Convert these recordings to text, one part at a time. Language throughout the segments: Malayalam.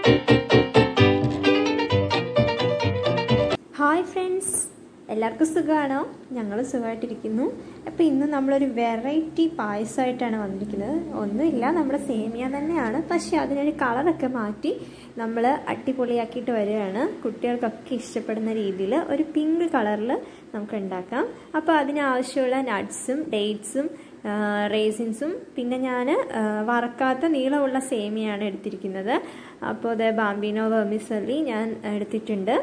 ഹായ് ഫ്രണ്ട്സ് എല്ലാവർക്കും സുഖമാണോ ഞങ്ങൾ സുഖമായിട്ടിരിക്കുന്നു അപ്പോൾ ഇന്ന് നമ്മളൊരു വെറൈറ്റി പായസമായിട്ടാണ് വന്നിരിക്കുന്നത് ഒന്നുമില്ല നമ്മുടെ സേമിയ തന്നെയാണ് പക്ഷേ അതിനൊരു കളറൊക്കെ മാറ്റി നമ്മൾ അടിപൊളിയാക്കിയിട്ട് വരികയാണ് കുട്ടികൾക്കൊക്കെ ഇഷ്ടപ്പെടുന്ന രീതിയിൽ ഒരു പിങ്ക് കളറിൽ നമുക്ക് ഉണ്ടാക്കാം അപ്പോൾ അതിനാവശ്യമുള്ള നട്ട്സും ഡേറ്റ്സും റേസിൻസും പിന്നെ ഞാൻ വറക്കാത്ത നീളമുള്ള സേമിയാണ് എടുത്തിരിക്കുന്നത് അപ്പോൾ അത് ബാംബിനോ വെർമിസല്ലി ഞാൻ എടുത്തിട്ടുണ്ട്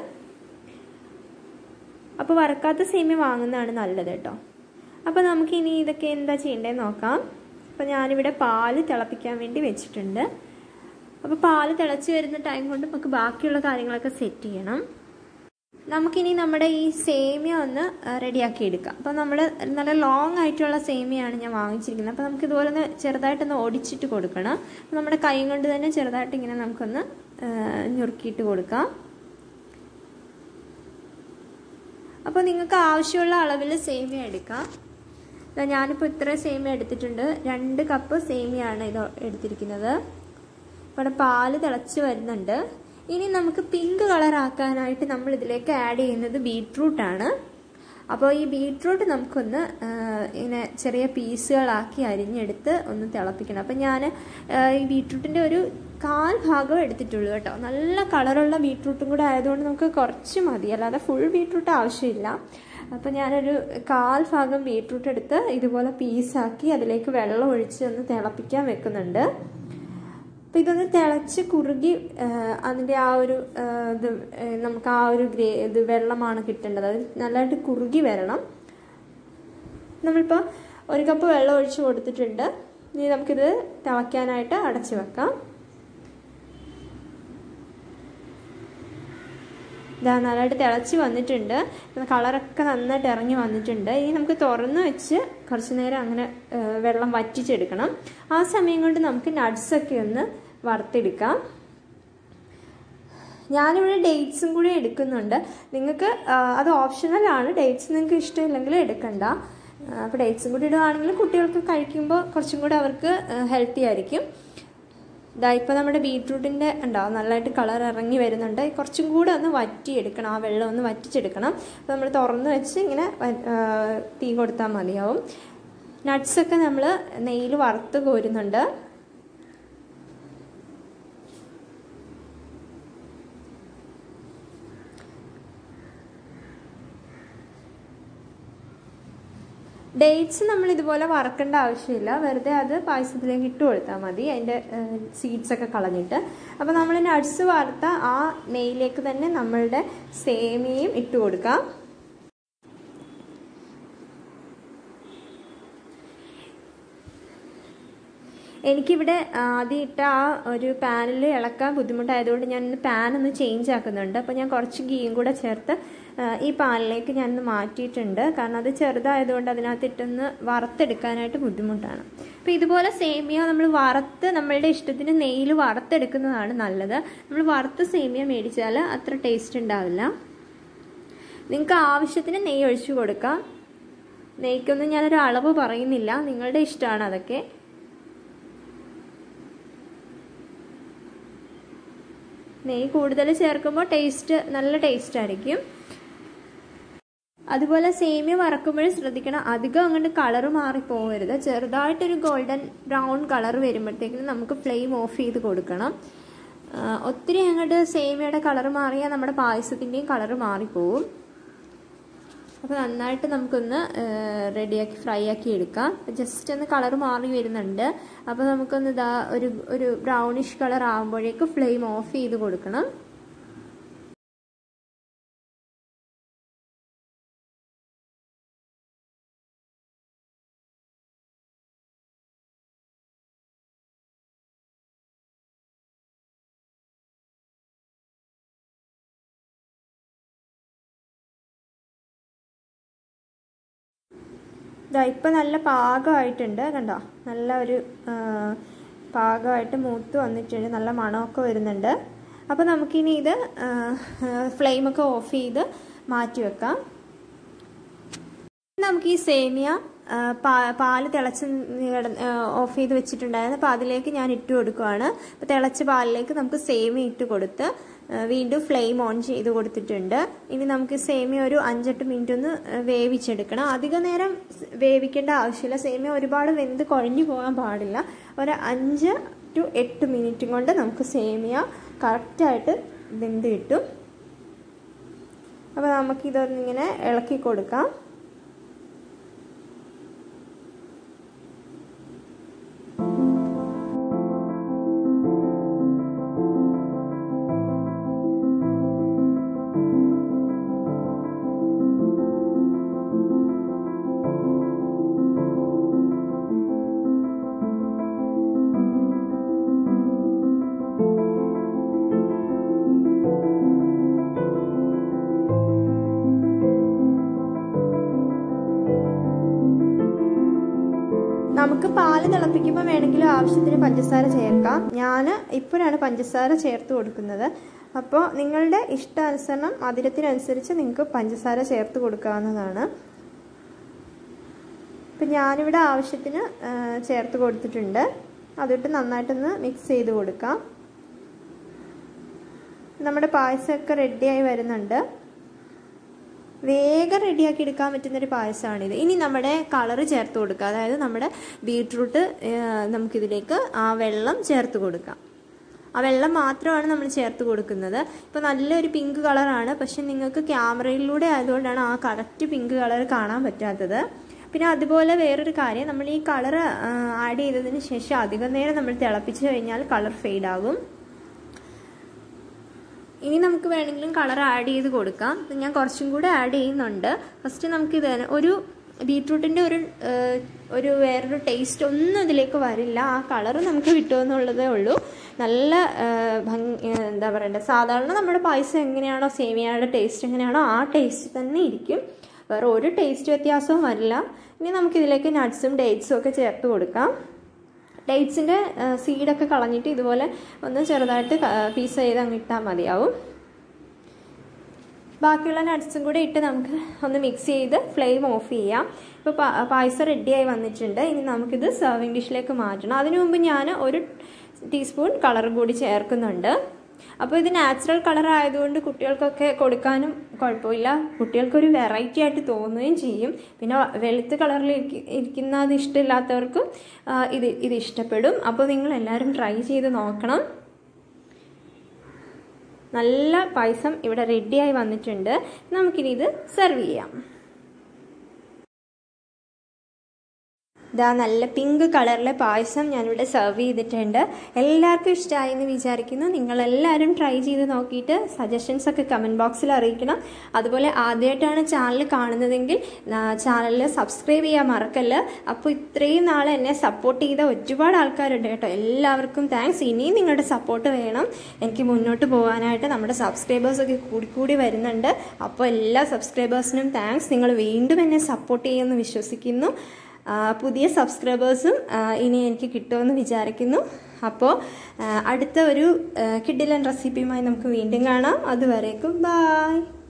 അപ്പോൾ വറക്കാത്ത സേമിയ വാങ്ങുന്നതാണ് നല്ലത് കേട്ടോ അപ്പോൾ നമുക്ക് ഇനി ഇതൊക്കെ എന്താ ചെയ്യേണ്ടതെന്ന് നോക്കാം അപ്പോൾ ഞാനിവിടെ പാല് തിളപ്പിക്കാൻ വേണ്ടി വെച്ചിട്ടുണ്ട് അപ്പോൾ പാല് തിളച്ച് വരുന്ന ടൈം കൊണ്ട് നമുക്ക് ബാക്കിയുള്ള കാര്യങ്ങളൊക്കെ സെറ്റ് ചെയ്യണം നമുക്കിനി നമ്മുടെ ഈ സേമിയ ഒന്ന് റെഡിയാക്കി എടുക്കാം അപ്പോൾ നമ്മൾ നല്ല ലോങ് ആയിട്ടുള്ള സേമിയാണ് ഞാൻ വാങ്ങിച്ചിരിക്കുന്നത് അപ്പോൾ നമുക്ക് ഇതുപോലെ ഒന്ന് ചെറുതായിട്ടൊന്ന് ഒടിച്ചിട്ട് കൊടുക്കണം അപ്പോൾ നമ്മുടെ കൈ കൊണ്ട് തന്നെ ചെറുതായിട്ട് ഇങ്ങനെ നമുക്കൊന്ന് ഞുറുക്കിയിട്ട് കൊടുക്കാം അപ്പോൾ നിങ്ങൾക്ക് ആവശ്യമുള്ള അളവിൽ സേമിയ എടുക്കാം ഞാനിപ്പോൾ ഇത്ര സേമിയ എടുത്തിട്ടുണ്ട് രണ്ട് കപ്പ് സേമിയാണ് ഇത് എടുത്തിരിക്കുന്നത് ഇവിടെ പാല് തിളച്ച് വരുന്നുണ്ട് ഇനി നമുക്ക് പിങ്ക് കളർ ആക്കാനായിട്ട് നമ്മൾ ഇതിലേക്ക് ആഡ് ചെയ്യുന്നത് ബീട്രൂട്ടാണ് അപ്പോൾ ഈ ബീട്രൂട്ട് നമുക്കൊന്ന് ഇങ്ങനെ ചെറിയ പീസുകളാക്കി അരിഞ്ഞെടുത്ത് ഒന്ന് തിളപ്പിക്കണം അപ്പം ഞാൻ ഈ ബീട്രൂട്ടിൻ്റെ ഒരു കാൽ ഭാഗം എടുത്തിട്ടുള്ളൂ കേട്ടോ നല്ല കളറുള്ള ബീട്രൂട്ടും കൂടെ ആയതുകൊണ്ട് നമുക്ക് കുറച്ച് മതി അല്ലാതെ ഫുൾ ബീട്രൂട്ട് ആവശ്യമില്ല അപ്പോൾ ഞാനൊരു കാൽ ഭാഗം ബീട്രൂട്ട് എടുത്ത് ഇതുപോലെ പീസാക്കി അതിലേക്ക് വെള്ളം ഒഴിച്ച് ഒന്ന് തിളപ്പിക്കാൻ വെക്കുന്നുണ്ട് അപ്പോൾ ഇതൊന്ന് തിളച്ച് കുറുകി അതിൻ്റെ ആ ഒരു ഇത് നമുക്ക് ആ ഒരു ഗ്രേ ഇത് വെള്ളമാണ് കിട്ടേണ്ടത് അത് നല്ലതായിട്ട് കുറുകി വരണം നമ്മളിപ്പോൾ ഒരു കപ്പ് വെള്ളം ഒഴിച്ച് കൊടുത്തിട്ടുണ്ട് ഇനി നമുക്കിത് തിളയ്ക്കാനായിട്ട് അടച്ചു വെക്കാം ഇതാ നല്ലതായിട്ട് തിളച്ച് വന്നിട്ടുണ്ട് കളറൊക്കെ നന്നായിട്ട് ഇറങ്ങി വന്നിട്ടുണ്ട് ഇനി നമുക്ക് തുറന്ന് വെച്ച് കുറച്ച് നേരം അങ്ങനെ വെള്ളം വറ്റിച്ചെടുക്കണം ആ സമയം കൊണ്ട് നമുക്ക് നട്ട്സൊക്കെ ഒന്ന് വറുത്തെടുക്കാം ഞാനിവിടെ ഡേറ്റ്സും കൂടി എടുക്കുന്നുണ്ട് നിങ്ങൾക്ക് അത് ഓപ്ഷണലാണ് ഡേറ്റ്സ് നിങ്ങൾക്ക് ഇഷ്ടമില്ലെങ്കിൽ എടുക്കണ്ട അപ്പോൾ ഡേറ്റ്സും കൂടി ഇടുകയാണെങ്കിൽ കുട്ടികൾക്ക് കഴിക്കുമ്പോൾ കുറച്ചും കൂടി അവർക്ക് ഹെൽത്തി ആയിരിക്കും ഇതാ ഇപ്പോൾ നമ്മുടെ ബീട്രൂട്ടിൻ്റെ ഉണ്ടാവും നല്ലതായിട്ട് കളർ ഇറങ്ങി വരുന്നുണ്ട് കുറച്ചും കൂടെ ഒന്ന് വറ്റിയെടുക്കണം ആ വെള്ളം ഒന്ന് വറ്റിച്ചെടുക്കണം അപ്പോൾ നമ്മൾ തുറന്ന് വെച്ച് ഇങ്ങനെ തീ കൊടുത്താൽ മതിയാവും നട്ട്സൊക്കെ നമ്മൾ നെയ്യിൽ വറുത്ത് കോരുന്നുണ്ട് ഡേറ്റ്സ് നമ്മൾ ഇതുപോലെ വറക്കേണ്ട ആവശ്യമില്ല വെറുതെ അത് പായസത്തിലേക്ക് ഇട്ട് കൊടുത്താൽ മതി അതിൻ്റെ സീഡ്സ് ഒക്കെ കളഞ്ഞിട്ട് അപ്പോൾ നമ്മൾ നട്ട്സ് വറുത്ത ആ നെയ്യിലേക്ക് തന്നെ നമ്മളുടെ സേമിയയും ഇട്ട് കൊടുക്കാം എനിക്കിവിടെ ആദ്യം ഇട്ട ആ ഒരു പാനിൽ ഇളക്കാൻ ബുദ്ധിമുട്ടായതുകൊണ്ട് ഞാൻ പാൻ ഒന്ന് ചേഞ്ച് ആക്കുന്നുണ്ട് അപ്പോൾ ഞാൻ കുറച്ച് ഗീയും കൂടെ ചേർത്ത് ഈ പാനിലേക്ക് ഞാനൊന്ന് മാറ്റിയിട്ടുണ്ട് കാരണം അത് ചെറുതായതുകൊണ്ട് അതിനകത്ത് ഇട്ടൊന്ന് വറുത്തെടുക്കാനായിട്ട് ബുദ്ധിമുട്ടാണ് അപ്പോൾ ഇതുപോലെ സേമിയ നമ്മൾ വറുത്ത് നമ്മളുടെ ഇഷ്ടത്തിന് നെയ്യിൽ വറുത്തെടുക്കുന്നതാണ് നല്ലത് നമ്മൾ വറുത്ത സേമിയ മേടിച്ചാൽ അത്ര ടേസ്റ്റ് ഉണ്ടാവില്ല നിങ്ങൾക്ക് ആവശ്യത്തിന് നെയ്യ് ഒഴിച്ചു കൊടുക്കാം നെയ്ക്കൊന്നും ഞാനൊരു അളവ് പറയുന്നില്ല നിങ്ങളുടെ ഇഷ്ടമാണ് അതൊക്കെ നെയ്യ് കൂടുതൽ ചേർക്കുമ്പോൾ ടേസ്റ്റ് നല്ല ടേസ്റ്റ് ആയിരിക്കും അതുപോലെ സേമിയ വറക്കുമ്പോഴും ശ്രദ്ധിക്കണം അധികം അങ്ങോട്ട് കളർ മാറിപ്പോകരുത് ചെറുതായിട്ടൊരു ഗോൾഡൻ ബ്രൗൺ കളർ വരുമ്പോഴത്തേക്കിനും നമുക്ക് ഫ്ലെയിം ഓഫ് ചെയ്ത് കൊടുക്കണം ഒത്തിരി അങ്ങോട്ട് സേമിയയുടെ കളർ മാറിയാൽ നമ്മുടെ പായസത്തിൻ്റെയും കളർ മാറിപ്പോവും അപ്പോൾ നന്നായിട്ട് നമുക്കൊന്ന് റെഡിയാക്കി ഫ്രൈ ആക്കി എടുക്കാം ജസ്റ്റ് ഒന്ന് കളർ മാറി വരുന്നുണ്ട് അപ്പോൾ നമുക്കൊന്ന് ഇതാ ഒരു ഒരു ബ്രൗണിഷ് കളർ ആകുമ്പോഴേക്ക് ഫ്ലെയിം ഓഫ് ചെയ്ത് കൊടുക്കണം ഇതാ ഇപ്പം നല്ല പാകമായിട്ടുണ്ട് കണ്ടോ നല്ല ഒരു പാകമായിട്ട് മൂത്ത് വന്നിട്ടുണ്ട് നല്ല മണമൊക്കെ വരുന്നുണ്ട് അപ്പോൾ നമുക്കിനി ഇത് ഫ്ലെയിമൊക്കെ ഓഫ് ചെയ്ത് മാറ്റി വെക്കാം നമുക്ക് ഈ സേമിയ പാല് തിളച്ച് ഓഫ് ചെയ്ത് വെച്ചിട്ടുണ്ടായിരുന്നു അപ്പോൾ അതിലേക്ക് ഞാൻ ഇട്ട് കൊടുക്കുവാണ് അപ്പോൾ തിളച്ച പാലിലേക്ക് നമുക്ക് സേമിയ ഇട്ട് കൊടുത്ത് വീണ്ടും ഫ്ലെയിം ഓൺ ചെയ്ത് കൊടുത്തിട്ടുണ്ട് ഇനി നമുക്ക് സേമിയ ഒരു അഞ്ചെട്ട് മിനിറ്റ് ഒന്ന് വേവിച്ചെടുക്കണം അധിക നേരം വേവിക്കേണ്ട ആവശ്യമില്ല സേമിയ ഒരുപാട് വെന്ത് കുഴഞ്ഞു പോകാൻ പാടില്ല ഒരു അഞ്ച് ടു എട്ട് മിനിറ്റ് കൊണ്ട് നമുക്ക് സേമിയ കറക്റ്റായിട്ട് വെന്ത് കിട്ടും അപ്പോൾ നമുക്കിതൊന്നിങ്ങനെ ഇളക്കി കൊടുക്കാം നമുക്ക് പാല് തിളപ്പിക്കുമ്പോൾ വേണമെങ്കിലും ആവശ്യത്തിന് പഞ്ചസാര ചേർക്കാം ഞാൻ ഇപ്പോഴാണ് പഞ്ചസാര ചേർത്ത് കൊടുക്കുന്നത് അപ്പോൾ നിങ്ങളുടെ ഇഷ്ടാനുസരണം മധുരത്തിനനുസരിച്ച് നിങ്ങൾക്ക് പഞ്ചസാര ചേർത്ത് കൊടുക്കാവുന്നതാണ് ഇപ്പം ഞാനിവിടെ ആവശ്യത്തിന് ചേർത്ത് കൊടുത്തിട്ടുണ്ട് അതിട്ട് നന്നായിട്ടൊന്ന് മിക്സ് ചെയ്ത് കൊടുക്കാം നമ്മുടെ പായസമൊക്കെ റെഡിയായി വരുന്നുണ്ട് വേഗം റെഡിയാക്കി എടുക്കാൻ പറ്റുന്നൊരു പായസമാണിത് ഇനി നമ്മുടെ കളറ് ചേർത്ത് കൊടുക്കുക അതായത് നമ്മുടെ ബീട്രൂട്ട് നമുക്കിതിലേക്ക് ആ വെള്ളം ചേർത്ത് കൊടുക്കാം ആ വെള്ളം മാത്രമാണ് നമ്മൾ ചേർത്ത് കൊടുക്കുന്നത് ഇപ്പോൾ നല്ലൊരു പിങ്ക് കളറാണ് പക്ഷെ നിങ്ങൾക്ക് ക്യാമറയിലൂടെ ആയതുകൊണ്ടാണ് ആ കറക്റ്റ് പിങ്ക് കളർ കാണാൻ പറ്റാത്തത് പിന്നെ അതുപോലെ വേറൊരു കാര്യം നമ്മൾ ഈ കളർ ആഡ് ചെയ്തതിന് ശേഷം അധികം നേരം നമ്മൾ തിളപ്പിച്ച് കഴിഞ്ഞാൽ കളർ ഫെയ്ഡ് ആകും ഇനി നമുക്ക് വേണമെങ്കിലും കളർ ആഡ് ചെയ്ത് കൊടുക്കാം ഞാൻ കുറച്ചും കൂടെ ആഡ് ചെയ്യുന്നുണ്ട് ഫസ്റ്റ് നമുക്ക് ഇത് ഒരു ബീട്രൂട്ടിൻ്റെ ഒരു ഒരു വേറൊരു ടേസ്റ്റ് ഒന്നും ഇതിലേക്ക് വരില്ല ആ കളർ നമുക്ക് കിട്ടുമെന്നുള്ളതേ ഉള്ളൂ നല്ല ഭംഗി എന്താ പറയണ്ടത് സാധാരണ നമ്മുടെ പായസം എങ്ങനെയാണോ സേമിയയുടെ ടേസ്റ്റ് എങ്ങനെയാണോ ആ ടേസ്റ്റ് തന്നെ ഇരിക്കും വേറെ ഒരു ടേസ്റ്റ് വ്യത്യാസവും വരില്ല ഇനി നമുക്കിതിലേക്ക് നട്ട്സും ഡേറ്റ്സും ഒക്കെ ചേർത്ത് കൊടുക്കാം ഡേറ്റ്സിൻ്റെ സീഡൊക്കെ കളഞ്ഞിട്ട് ഇതുപോലെ ഒന്ന് ചെറുതായിട്ട് പീസ് ചെയ്ത് അങ്ങ് ഇട്ടാൽ മതിയാവും ബാക്കിയുള്ള നട്ട്സും കൂടെ ഇട്ട് നമുക്ക് ഒന്ന് മിക്സ് ചെയ്ത് ഫ്ലെയിം ഓഫ് ചെയ്യാം ഇപ്പോൾ പായസം റെഡിയായി വന്നിട്ടുണ്ട് ഇനി നമുക്കിത് സെർവിങ് ഡിഷിലേക്ക് മാറ്റണം അതിനു മുമ്പ് ഞാൻ ഒരു ടീസ്പൂൺ കളറും കൂടി ചേർക്കുന്നുണ്ട് അപ്പോൾ ഇത് നാച്ചുറൽ കളർ ആയതുകൊണ്ട് കുട്ടികൾക്കൊക്കെ കൊടുക്കാനും കുഴപ്പമില്ല കുട്ടികൾക്കൊരു വെറൈറ്റി ആയിട്ട് തോന്നുകയും ചെയ്യും പിന്നെ വെളുത്ത കളറിൽ ഇരിക്കുന്നത് ഇഷ്ടമില്ലാത്തവർക്കും ഇത് ഇത് ഇഷ്ടപ്പെടും അപ്പോൾ നിങ്ങൾ എല്ലാവരും ട്രൈ ചെയ്ത് നോക്കണം നല്ല പായസം ഇവിടെ റെഡിയായി വന്നിട്ടുണ്ട് നമുക്കിനി ഇത് സെർവ് ചെയ്യാം ഇതാ നല്ല പിങ്ക് കളറിലെ പായസം ഞാനിവിടെ സെർവ് ചെയ്തിട്ടുണ്ട് എല്ലാവർക്കും ഇഷ്ടമായി എന്ന് വിചാരിക്കുന്നു നിങ്ങളെല്ലാവരും ട്രൈ ചെയ്ത് നോക്കിയിട്ട് സജഷൻസ് ഒക്കെ കമൻറ്റ് ബോക്സിൽ അറിയിക്കണം അതുപോലെ ആദ്യമായിട്ടാണ് ചാനൽ കാണുന്നതെങ്കിൽ ചാനലിൽ സബ്സ്ക്രൈബ് ചെയ്യാൻ മറക്കല്ല അപ്പോൾ ഇത്രയും നാൾ എന്നെ സപ്പോർട്ട് ചെയ്ത ഒരുപാട് ആൾക്കാരുണ്ട് കേട്ടോ എല്ലാവർക്കും താങ്ക്സ് ഇനിയും നിങ്ങളുടെ സപ്പോർട്ട് വേണം എനിക്ക് മുന്നോട്ട് പോകാനായിട്ട് നമ്മുടെ സബ്സ്ക്രൈബേഴ്സൊക്കെ കൂടി കൂടി വരുന്നുണ്ട് അപ്പോൾ എല്ലാ സബ്സ്ക്രൈബേഴ്സിനും താങ്ക്സ് നിങ്ങൾ വീണ്ടും എന്നെ സപ്പോർട്ട് ചെയ്യുമെന്ന് വിശ്വസിക്കുന്നു പുതിയ സബ്സ്ക്രൈബേഴ്സും ഇനി എനിക്ക് കിട്ടുമെന്ന് വിചാരിക്കുന്നു അപ്പോൾ അടുത്ത ഒരു കിഡിലൻ റെസിപ്പിയുമായി നമുക്ക് വീണ്ടും കാണാം അതുവരേക്കും ബായ്